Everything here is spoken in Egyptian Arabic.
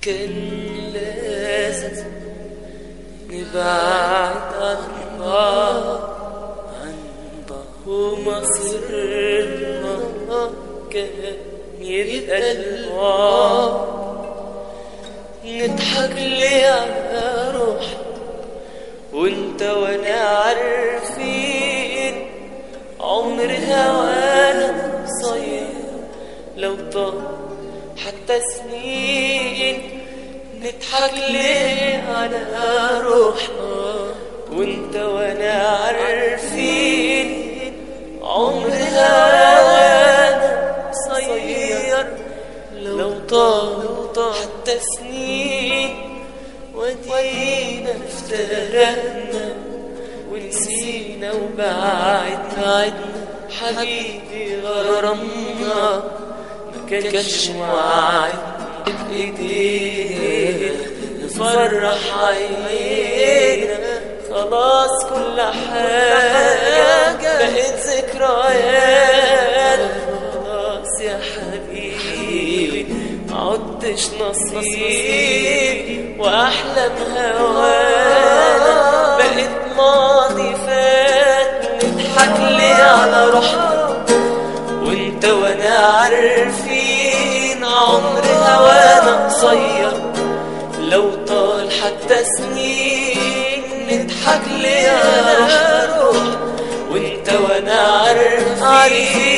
كان لازم نبعد عن بعض عن بعض ومصيرنا كان يبقى الوعد نضحك ليه على روحنا وانت وانا عارفين عمر هوانا قصير لو طال حتى سنين نضحك ليه على روحنا وانت وانا عارفين عمر هوانا قصير لو طال حتى سنين ودينا افترقنا ونسينا وبعدنا حبيبي غرامنا ما كانش وعدنا بايدينا نفرح عينينا خلاص كل حاجة بقت ذكريات خلاص يا حبيبي عدتش نصيب واحلام هوانا بقت ماضي فات نضحك ليه على روحنا وانت وانا عارفين عمر هوانا قصير لو طال حتى سنين نضحك ليه على روحنا وانت وانا عارفين